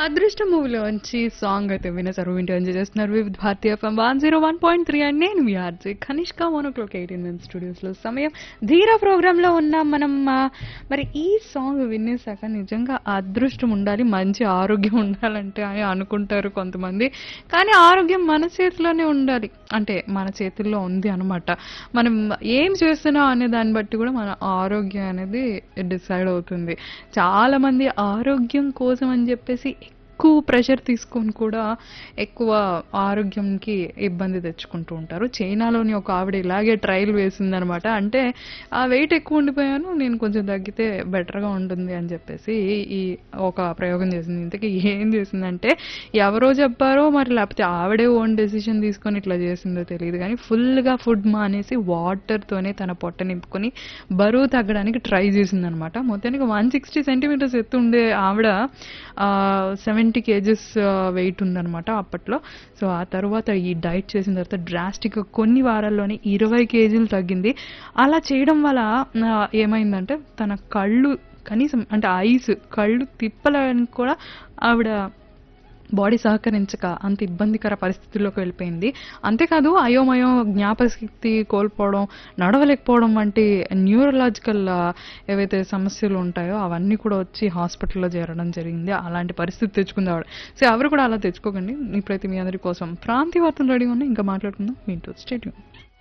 అదృష్ట మూవీలోంచి సాంగ్ అయితే వినేసారు వింటూ ఎంజాయ్ చేస్తున్నారు వివిధ భారతీయ FM one zero one point three and నేను మీ RJ Kanishka one o'clock eighteen minute స్టూడియోస్లో సమయం ధీరా ప్రోగ్రాంలో ఉన్నాం మనం ఆ, మరి ఈ సాంగ్ వినేసాక నిజంగా అదృష్టం ఉండాలి మంచి ఆరోగ్యం ఉండాలంటే అని అనుకుంటారు కొంతమంది కానీ ఆరోగ్యం మన చేతిలోనే ఉండాలి అంటే మన చేతుల్లో ఉంది అనమాట మనం ఏం చేస్తున్నాం అనే దాన్ని బట్టి కూడా మన ఆరోగ్యం అనేది డిసైడ్ అవుతుంది చాలా మంది ఆరోగ్యం కోసం అని చెప్పేసి ఎక్కువ ప్రెషర్ తీసుకొని కూడా ఎక్కువ ఆరోగ్యంకి ఇబ్బంది తెచ్చుకుంటూ ఉంటారు చైనాలోని ఒక ఆవిడ ఇలాగే ట్రయల్ వేసిందనమాట అంటే ఆ వెయిట్ ఎక్కువ ఉండిపోయాను నేను కొంచెం తగ్గితే బెటర్గా ఉంటుంది అని చెప్పేసి ఈ ఒక ప్రయోగం చేసింది ఇంతకీ ఏం చేసిందంటే ఎవరో చెప్పారో మరి లేకపోతే ఆవిడే ఓన్ డెసిషన్ తీసుకొని ఇట్లా చేసిందో తెలియదు కానీ ఫుల్గా ఫుడ్ మానేసి వాటర్తోనే తన పొట్ట నింపుకొని బరువు తగ్గడానికి ట్రై చేసిందనమాట మొత్తానికి వన్ సిక్స్టీ సెంటీమీటర్స్ ఎత్తు ఉండే ఆవిడ సెవెంటీ కేజెస్ వెయిట్ ఉందన్నమాట అప్పట్లో సో ఆ తర్వాత ఈ డైట్ చేసిన తర్వాత డ్రాస్టిక్గా కొన్ని వారాల్లోనే ఇరవై కేజీలు తగ్గింది అలా చేయడం వల్ల ఆ, ఏమైందంటే తన కళ్ళు కనీసం అంటే ఐస్ కళ్ళు తిప్పడానికి కూడా ఆవిడ బాడీ సహకరించక అంత ఇబ్బందికర పరిస్థితుల్లోకి వెళ్ళిపోయింది అంతేకాదు అయోమయం జ్ఞాపకశక్తి కోల్పోవడం నడవలేకపోవడం వంటి న్యూరలాజికల్ ఏవైతే సమస్యలు ఉంటాయో అవన్నీ కూడా వచ్చి హాస్పిటల్లో చేరడం జరిగింది అలాంటి పరిస్థితి తెచ్చుకుంది ఆవిడ సో ఎవరు కూడా అలా తెచ్చుకోకండి ఇప్పుడైతే మీ అందరి కోసం ప్రాంతీయ వార్తలు రెడీ ఉన్నాయి ఇంకా మాట్లాడుకుందాం మీతో స్టేడియం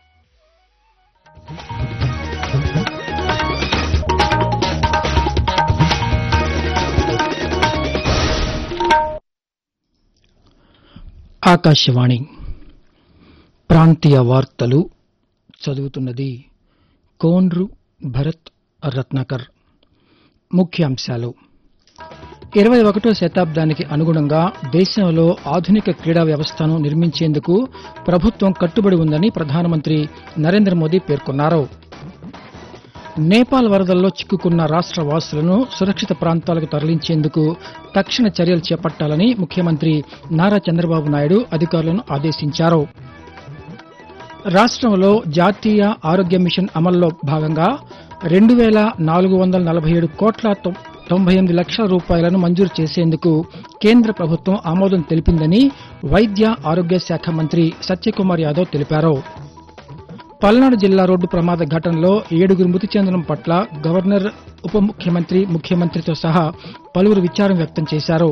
ఆకాశవాణి ప్రాంతీయ వార్తలు చదువుతున్నది కోన్రు భరత్ రత్నాకర్ ముఖ్యాంశాలు ఇరవై ఒకటో శతాబ్దానికి అనుగుణంగా దేశంలో ఆధునిక క్రీడా వ్యవస్థను నిర్మించేందుకు ప్రభుత్వం కట్టుబడి ఉందని ప్రధానమంత్రి నరేంద్ర మోదీ పేర్కొన్నారు నేపాల్ వరదల్లో చిక్కుకున్న రాష్ట్ర వాసులను సురక్షిత ప్రాంతాలకు తరలించేందుకు తక్షణ చర్యలు చేపట్టాలని ముఖ్యమంత్రి నారా చంద్రబాబు నాయుడు అధికారులను ఆదేశించారు రాష్ట్రంలో జాతీయ ఆరోగ్య మిషన్ అమల్లో భాగంగా రెండు వేల నాలుగు వందల నలభై ఏడు కోట్ల తొ- తొంభై ఎనిమిది లక్షల రూపాయలను మంజూరు చేసేందుకు కేంద్ర ప్రభుత్వం ఆమోదం తెలిపిందని వైద్య ఆరోగ్య శాఖ మంత్రి సత్యకుమార్ యాదవ్ తెలిపారు పల్నాడు జిల్లా రోడ్డు ప్రమాద ఘటనలో ఏడుగురు మృతి చెందడం పట్ల గవర్నర్ ఉప ముఖ్యమంత్రి ముఖ్యమంత్రితో సహా పలువురు విచారం వ్యక్తం చేశారు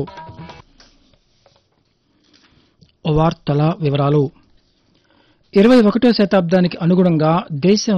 వార్తల వివరాలు ఇరవై ఒకటో శతాబ్దానికి అనుగుణంగా దేశం